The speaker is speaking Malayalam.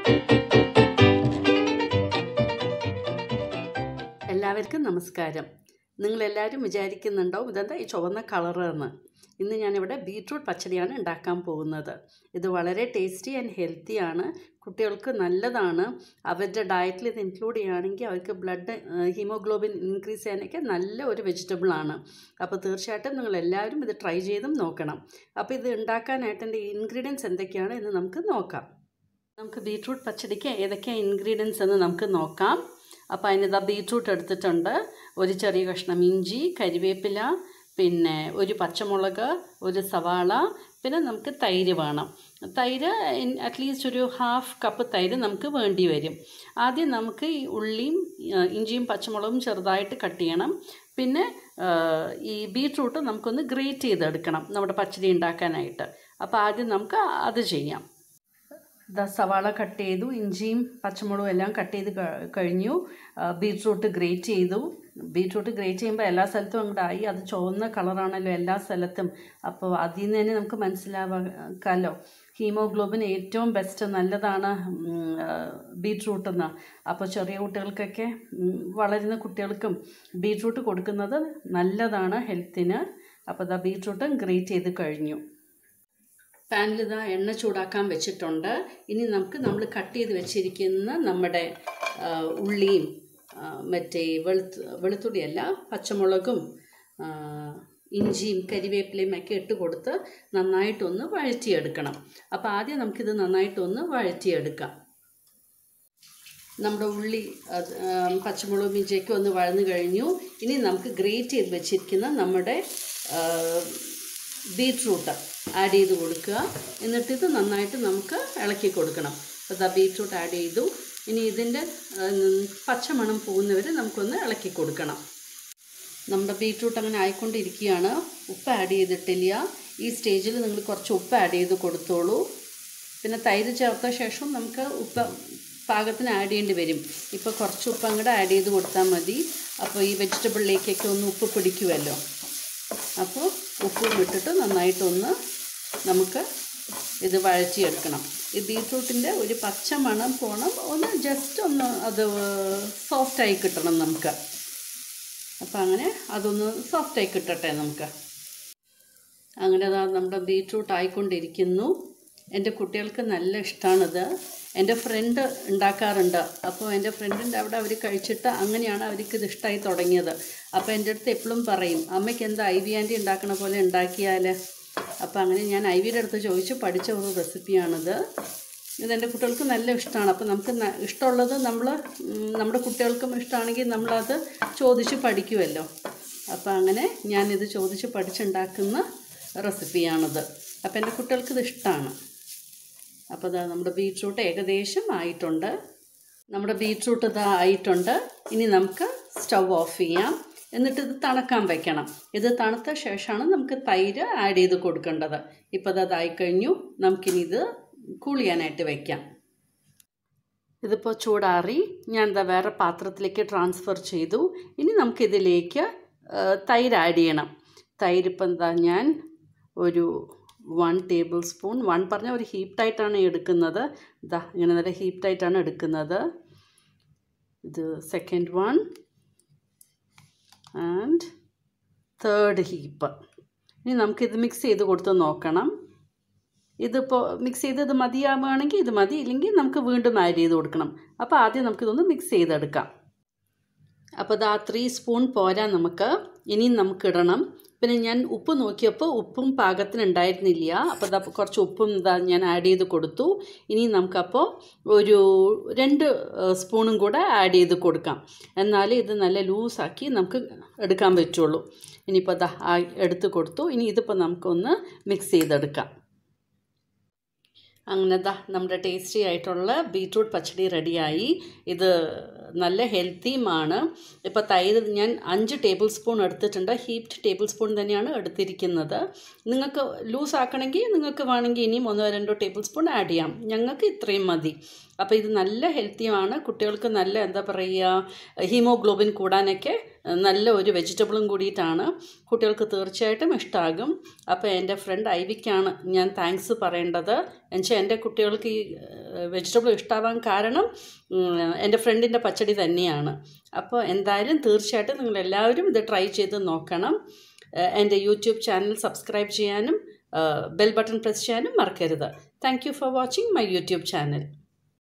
എല്ലാവർക്കും നമസ്കാരം നിങ്ങളെല്ലാവരും വിചാരിക്കുന്നുണ്ടാവും ഇതെന്താ ഈ ചുവന്ന കളറ് എന്ന് ഇന്ന് ഞാനിവിടെ ബീട്രൂട്ട് പച്ചടിയാണ് ഉണ്ടാക്കാൻ പോകുന്നത് ഇത് വളരെ ടേസ്റ്റി ആൻഡ് ഹെൽത്തിയാണ് കുട്ടികൾക്ക് നല്ലതാണ് അവരുടെ ഡയറ്റിൽ ഇത് ഇൻക്ലൂഡ് ചെയ്യുകയാണെങ്കിൽ അവർക്ക് ബ്ലഡ് ഹീമോഗ്ലോബിൻ ഇൻക്രീസ് ചെയ്യാനൊക്കെ നല്ല ഒരു വെജിറ്റബിളാണ് അപ്പോൾ തീർച്ചയായിട്ടും നിങ്ങൾ എല്ലാവരും ഇത് ട്രൈ ചെയ്തും നോക്കണം അപ്പോൾ ഇത് ഉണ്ടാക്കാനായിട്ട് എൻ്റെ ഇൻഗ്രീഡിയൻസ് എന്തൊക്കെയാണ് എന്ന് നമുക്ക് നോക്കാം നമുക്ക് ബീട്രൂട്ട് പച്ചടിക്ക് ഏതൊക്കെയാണ് ഇൻഗ്രീഡിയൻസ് എന്ന് നമുക്ക് നോക്കാം അപ്പോൾ അതിനിതാ ബീട്രൂട്ട് എടുത്തിട്ടുണ്ട് ഒരു ചെറിയ കഷ്ണം ഇഞ്ചി കരിവേപ്പില പിന്നെ ഒരു പച്ചമുളക് ഒരു സവാള പിന്നെ നമുക്ക് തൈര് വേണം തൈര് അറ്റ്ലീസ്റ്റ് ഒരു ഹാഫ് കപ്പ് തൈര് നമുക്ക് വേണ്ടി വരും ആദ്യം നമുക്ക് ഈ ഉള്ളിയും ഇഞ്ചിയും പച്ചമുളകും ചെറുതായിട്ട് കട്ട് ചെയ്യണം പിന്നെ ഈ ബീട്രൂട്ട് നമുക്കൊന്ന് ഗ്രേറ്റ് ചെയ്തെടുക്കണം നമ്മുടെ പച്ചടി ഉണ്ടാക്കാനായിട്ട് അപ്പോൾ ആദ്യം നമുക്ക് അത് ചെയ്യാം ദ സവാള കട്ട് ചെയ്തു ഇഞ്ചിയും പച്ചമുളകും എല്ലാം കട്ട് ചെയ്ത് കഴിഞ്ഞു ബീട്രൂട്ട് ഗ്രേറ്റ് ചെയ്തു ബീട്രൂട്ട് ഗ്രേറ്റ് ചെയ്യുമ്പോൾ എല്ലാ സ്ഥലത്തും അങ്ങോട്ടായി അത് ചുവന്ന കളറാണല്ലോ എല്ലാ സ്ഥലത്തും അപ്പോൾ അതിൽ നിന്ന് തന്നെ നമുക്ക് മനസ്സിലാവാക്കാമല്ലോ ഹീമോഗ്ലോബിൻ ഏറ്റവും ബെസ്റ്റ് നല്ലതാണ് ബീട്രൂട്ട് എന്ന് അപ്പോൾ ചെറിയ കുട്ടികൾക്കൊക്കെ വളരുന്ന കുട്ടികൾക്കും ബീട്രൂട്ട് കൊടുക്കുന്നത് നല്ലതാണ് ഹെൽത്തിന് അപ്പോൾ ദാ ബീട്രൂട്ടും ഗ്രേറ്റ് ചെയ്ത് കഴിഞ്ഞു പാനിൽ ഇതാ എണ്ണ ചൂടാക്കാൻ വെച്ചിട്ടുണ്ട് ഇനി നമുക്ക് നമ്മൾ കട്ട് ചെയ്ത് വെച്ചിരിക്കുന്ന നമ്മുടെ ഉള്ളിയും മറ്റേ വെളുത്തു വെളുത്തുള്ളിയല്ല പച്ചമുളകും ഇഞ്ചിയും കരിവേപ്പിലയും ഒക്കെ ഇട്ട് കൊടുത്ത് നന്നായിട്ടൊന്ന് വഴറ്റിയെടുക്കണം അപ്പോൾ ആദ്യം നമുക്കിത് നന്നായിട്ടൊന്ന് വഴറ്റിയെടുക്കാം നമ്മുടെ ഉള്ളി പച്ചമുളകും ഇഞ്ചിയൊക്കെ ഒന്ന് വഴന്നു കഴിഞ്ഞു ഇനി നമുക്ക് ഗ്രേറ്റ് ചെയ്ത് വെച്ചിരിക്കുന്ന നമ്മുടെ ബീട്രൂട്ട് ആഡ് ചെയ്ത് കൊടുക്കുക എന്നിട്ട് ഇത് നന്നായിട്ട് നമുക്ക് ഇളക്കി കൊടുക്കണം അപ്പോൾ ദാ ബീട്രൂട്ട് ആഡ് ചെയ്തു ഇനി ഇതിൻ്റെ പച്ചമണം പോകുന്നവരെ നമുക്കൊന്ന് ഇളക്കി കൊടുക്കണം നമ്മുടെ ബീട്രൂട്ട് അങ്ങനെ ആയിക്കൊണ്ടിരിക്കുകയാണ് ഉപ്പ് ആഡ് ചെയ്തിട്ടില്ല ഈ സ്റ്റേജിൽ നിങ്ങൾ കുറച്ച് ഉപ്പ് ആഡ് ചെയ്ത് കൊടുത്തോളൂ പിന്നെ തൈര് ചേർത്ത ശേഷം നമുക്ക് ഉപ്പ് പാകത്തിന് ആഡ് ചെയ്യേണ്ടി വരും ഇപ്പോൾ കുറച്ച് ഉപ്പ് അങ്ങോട്ട് ആഡ് ചെയ്ത് കൊടുത്താൽ മതി അപ്പോൾ ഈ വെജിറ്റബിളിലേക്കൊക്കെ ഒന്ന് ഉപ്പ് പിടിക്കുമല്ലോ അപ്പോൾ ഉപ്പും ഇട്ടിട്ട് നന്നായിട്ടൊന്ന് നമുക്ക് ഇത് വഴറ്റിയെടുക്കണം ഈ ബീട്രൂട്ടിൻ്റെ ഒരു പച്ച മണം പോകണം ഒന്ന് ജസ്റ്റ് ഒന്ന് അത് സോഫ്റ്റായി കിട്ടണം നമുക്ക് അപ്പോൾ അങ്ങനെ അതൊന്ന് സോഫ്റ്റായി കിട്ടട്ടെ നമുക്ക് അങ്ങനെ അതാ നമ്മുടെ ബീട്രൂട്ട് ആയിക്കൊണ്ടിരിക്കുന്നു എൻ്റെ കുട്ടികൾക്ക് നല്ല ഇഷ്ടമാണിത് എൻ്റെ ഫ്രണ്ട് ഉണ്ടാക്കാറുണ്ട് അപ്പോൾ എൻ്റെ ഫ്രണ്ടിൻ്റെ അവിടെ അവർ കഴിച്ചിട്ട് അങ്ങനെയാണ് അവർക്ക് ഇത് ഇഷ്ടമായി തുടങ്ങിയത് അപ്പോൾ എൻ്റെ അടുത്ത് എപ്പോഴും പറയും അമ്മയ്ക്ക് എന്താ ഐ വി ആൻറ്റി ഉണ്ടാക്കണ പോലെ ഉണ്ടാക്കിയാൽ അപ്പോൾ അങ്ങനെ ഞാൻ ഐ വിയുടെ അടുത്ത് ചോദിച്ചു പഠിച്ച ഒരു റെസിപ്പിയാണിത് ഇതെൻ്റെ കുട്ടികൾക്ക് നല്ല ഇഷ്ടമാണ് അപ്പോൾ നമുക്ക് ഇഷ്ടമുള്ളത് നമ്മൾ നമ്മുടെ കുട്ടികൾക്കും ഇഷ്ടമാണെങ്കിൽ നമ്മളത് ചോദിച്ച് പഠിക്കുമല്ലോ അപ്പോൾ അങ്ങനെ ഞാനിത് ചോദിച്ച് പഠിച്ചുണ്ടാക്കുന്ന റെസിപ്പിയാണിത് അപ്പോൾ എൻ്റെ കുട്ടികൾക്ക് ഇത് ഇഷ്ടമാണ് അപ്പോൾ ഇതാ നമ്മുടെ ബീട്രൂട്ട് ഏകദേശം ആയിട്ടുണ്ട് നമ്മുടെ ബീട്രൂട്ട് ഇതാ ആയിട്ടുണ്ട് ഇനി നമുക്ക് സ്റ്റവ് ഓഫ് ചെയ്യാം എന്നിട്ട് ഇത് തണുക്കാൻ വെക്കണം ഇത് തണുത്ത ശേഷമാണ് നമുക്ക് തൈര് ആഡ് ചെയ്ത് കൊടുക്കേണ്ടത് ഇപ്പോൾ അത് അതായി കഴിഞ്ഞു നമുക്കിനി ഇത് കൂൾ ചെയ്യാനായിട്ട് വയ്ക്കാം ഇതിപ്പോൾ ചൂടാറി ഞാൻ എന്താ വേറെ പാത്രത്തിലേക്ക് ട്രാൻസ്ഫർ ചെയ്തു ഇനി നമുക്കിതിലേക്ക് തൈര് ആഡ് ചെയ്യണം തൈര് ഇപ്പം എന്താ ഞാൻ ഒരു വൺ ടേബിൾ സ്പൂൺ വൺ പറഞ്ഞ ഒരു ഹീപ്റ്റായിട്ടാണ് എടുക്കുന്നത് ഇതാ ഇങ്ങനെ നല്ല ഹീപ്റ്റായിട്ടാണ് എടുക്കുന്നത് ഇത് second one and third heap ഇനി നമുക്കിത് മിക്സ് ചെയ്ത് കൊടുത്ത് നോക്കണം ഇതിപ്പോൾ മിക്സ് ചെയ്ത് ഇത് മതിയാവുകയാണെങ്കിൽ ഇത് മതി ഇല്ലെങ്കിൽ നമുക്ക് വീണ്ടും ആഡ് ചെയ്ത് കൊടുക്കണം അപ്പോൾ ആദ്യം നമുക്കിതൊന്ന് മിക്സ് ചെയ്തെടുക്കാം അപ്പോൾ ഇതാ ത്രീ സ്പൂൺ പോരാ നമുക്ക് ഇനിയും നമുക്ക് ഇടണം പിന്നെ ഞാൻ ഉപ്പ് നോക്കിയപ്പോൾ ഉപ്പും പാകത്തിന് ഉണ്ടായിരുന്നില്ല അപ്പോൾ ഇതാ കുറച്ച് ഉപ്പും ഇതാ ഞാൻ ആഡ് ചെയ്ത് കൊടുത്തു ഇനി നമുക്കപ്പോൾ ഒരു രണ്ട് സ്പൂണും കൂടെ ആഡ് ചെയ്ത് കൊടുക്കാം എന്നാലേ ഇത് നല്ല ലൂസാക്കി നമുക്ക് എടുക്കാൻ പറ്റുള്ളൂ ഇനിയിപ്പോൾ ഇതാ എടുത്ത് കൊടുത്തു ഇനി ഇതിപ്പോൾ നമുക്കൊന്ന് മിക്സ് ചെയ്തെടുക്കാം അങ്ങനെ ദാ നമ്മുടെ ടേസ്റ്റി ആയിട്ടുള്ള ബീട്രൂട്ട് പച്ചടി റെഡിയായി ഇത് നല്ല ഹെൽത്തിയുമാണ് ഇപ്പോൾ തൈര് ഞാൻ അഞ്ച് ടേബിൾ സ്പൂൺ എടുത്തിട്ടുണ്ട് ഹീപ്ഡ് ടേബിൾ സ്പൂൺ തന്നെയാണ് എടുത്തിരിക്കുന്നത് നിങ്ങൾക്ക് ലൂസ് ആക്കണമെങ്കിൽ നിങ്ങൾക്ക് വേണമെങ്കിൽ ഇനിയും ഒന്നോ രണ്ടോ ടേബിൾ സ്പൂൺ ആഡ് ചെയ്യാം ഞങ്ങൾക്ക് ഇത്രയും മതി അപ്പോൾ ഇത് നല്ല ഹെൽത്തിയുമാണ് കുട്ടികൾക്ക് നല്ല എന്താ പറയുക ഹീമോഗ്ലോബിൻ കൂടാനൊക്കെ നല്ല ഒരു വെജിറ്റബിളും കൂടിയിട്ടാണ് കുട്ടികൾക്ക് തീർച്ചയായിട്ടും ഇഷ്ടമാകും അപ്പോൾ എൻ്റെ ഫ്രണ്ട് ഐവിക്കാണ് ഞാൻ താങ്ക്സ് പറയേണ്ടത് എന്നുവെച്ചാൽ എൻ്റെ കുട്ടികൾക്ക് ഈ വെജിറ്റബിൾ ഇഷ്ടമാവാൻ കാരണം എൻ്റെ ഫ്രണ്ടിൻ്റെ പച്ചടി തന്നെയാണ് അപ്പോൾ എന്തായാലും തീർച്ചയായിട്ടും നിങ്ങൾ എല്ലാവരും ഇത് ട്രൈ ചെയ്ത് നോക്കണം എൻ്റെ യൂട്യൂബ് ചാനൽ സബ്സ്ക്രൈബ് ചെയ്യാനും ബെൽ ബട്ടൺ പ്രസ് ചെയ്യാനും മറക്കരുത് thank you for watching my YouTube channel